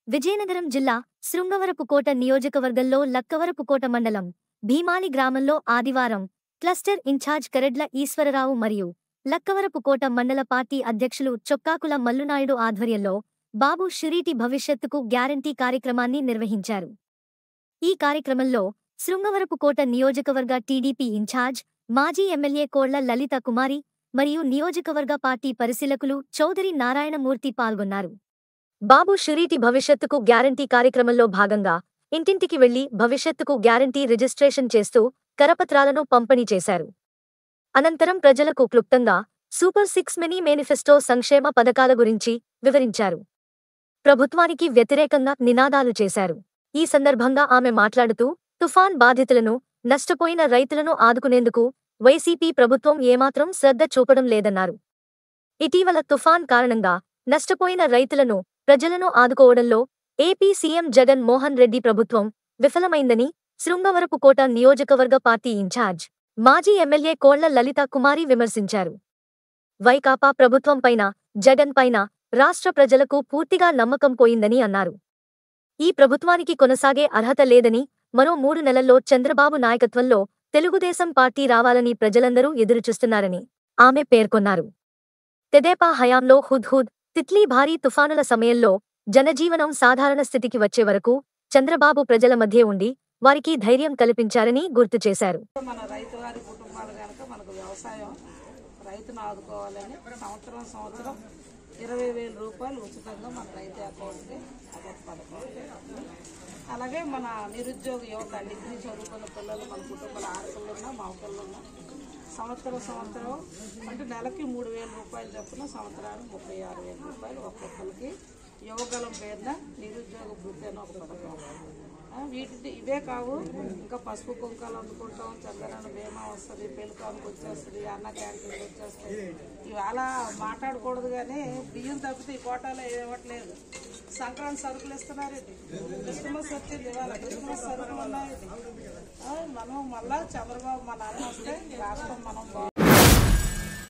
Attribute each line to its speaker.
Speaker 1: విజయనగరం జిల్లా శృంగవరపుకోట నియోజకవర్గంలో లక్కవరపుకోట మండలం భీమాలి గ్రామంలో ఆదివారం క్లస్టర్ ఇన్ఛార్జ్ కరెడ్ల ఈశ్వరరావు మరియు లక్కవరపుకోట మండల పార్టీ అధ్యక్షులు చొక్కాకుల మల్లునాయుడు ఆధ్వర్యంలో బాబు షురీటి భవిష్యత్తుకు గ్యారంటీ కార్యక్రమాన్ని నిర్వహించారు ఈ కార్యక్రమంలో శృంగవరపుకోట నియోజకవర్గ టీడీపీ ఇన్ఛార్జ్ మాజీ ఎమ్మెల్యే కోళ్ల లలిత కుమారి మరియు నియోజకవర్గ పార్టీ పరిశీలకులు చౌదరి నారాయణమూర్తి పాల్గొన్నారు బాబు షురీటి భవిష్యత్తుకు గ్యారంటీ కార్యక్రమంలో భాగంగా ఇంటింటికి వెళ్లి భవిష్యత్తుకు గ్యారంటీ రిజిస్ట్రేషన్ చేస్తూ కరపత్రాలను పంపిణీ చేశారు అనంతరం ప్రజలకు క్లుప్తంగా సూపర్ సిక్స్ మినీ మేనిఫెస్టో సంక్షేమ పథకాల గురించి వివరించారు ప్రభుత్వానికి వ్యతిరేకంగా నినాదాలు చేశారు ఈ సందర్భంగా ఆమె మాట్లాడుతూ తుఫాన్ బాధితులను నష్టపోయిన రైతులను ఆదుకునేందుకు వైసీపీ ప్రభుత్వం ఏమాత్రం శ్రద్ధ చూపడం లేదన్నారు ఇటీవల తుఫాన్ కారణంగా నష్టపోయిన రైతులను ప్రజలను ఆదుకోవడంలో ఏపీ సీఎం జగన్ మోహన్ రెడ్డి ప్రభుత్వం విఫలమైందని శృంగవరపుకోట నియోజకవర్గ పార్టీ ఇన్ఛార్జ్ మాజీ ఎమ్మెల్యే కోళ్ల లలిత కుమారి విమర్శించారు వైకాపా ప్రభుత్వంపైన జగన్ పైన రాష్ట్ర ప్రజలకు పూర్తిగా నమ్మకం పోయిందని అన్నారు ఈ ప్రభుత్వానికి కొనసాగే అర్హత లేదని మరో మూడు నెలల్లో చంద్రబాబు నాయకత్వంలో తెలుగుదేశం పార్టీ రావాలని ప్రజలందరూ ఎదురుచూస్తున్నారని ఆమె పేర్కొన్నారు తెదేపా హయాంలో హుద్హుద్ తిత్లీ భారీ తుఫానుల సమయంలో జనజీవనం సాధారణ స్థితికి వచ్చే వరకు చంద్రబాబు ప్రజల మధ్య ఉండి వారికి ధైర్యం కల్పించారని గుర్తు చేశారు
Speaker 2: మన రైతు వారి కుటుంబాలు కనుక మనకు వ్యవసాయం రైతును ఆదుకోవాలని సంవత్సరం సంవత్సరం ఇరవై వేల రూపాయలు ఉచితంగా మన రైతు అకౌంట్కి అకౌంట్ పథకం అలాగే మన నిరుద్యోగ యువత డిగ్రీ చదువుకున్న పిల్లలు మన కుటుంబాల ఆడపిల్లలు ఉన్నా మా పిల్లలు ఉన్నా సంవత్సరం సంవత్సరం అంటే నెలకి మూడు వేల రూపాయలు చొప్పున సంవత్సరానికి ముప్పై ఆరు వేల రూపాయలు ఒక్కొక్కరికి యువగలం పేరున నిరుద్యోగ వృత్తి అని ఒక పథకం ఆ, వీటి ఇవే కావు ఇంకా పసుపు కుంకాలు అందుకుంటాం చందనాన్ని బీమా వస్తుంది పెళ్ళికానికి వచ్చేస్తుంది అన్న క్యాంటీన్కి వచ్చేస్తుంది ఇవాళ మాట్లాడకూడదు కానీ బియ్యం తప్పితే ఈ కోటాలో ఏమివ్వట్లేదు సంక్రాంతి సరుకులు ఇస్తున్నారు ఇది క్రిస్మస్ వచ్చింది ఇవాళ క్రిస్మస్ సరుకులు ఉన్నాయి ఇది ఆ, మనం మళ్ళా చంద్రబాబు మన అన్న వస్తే రాష్ట్రం మనం బాగు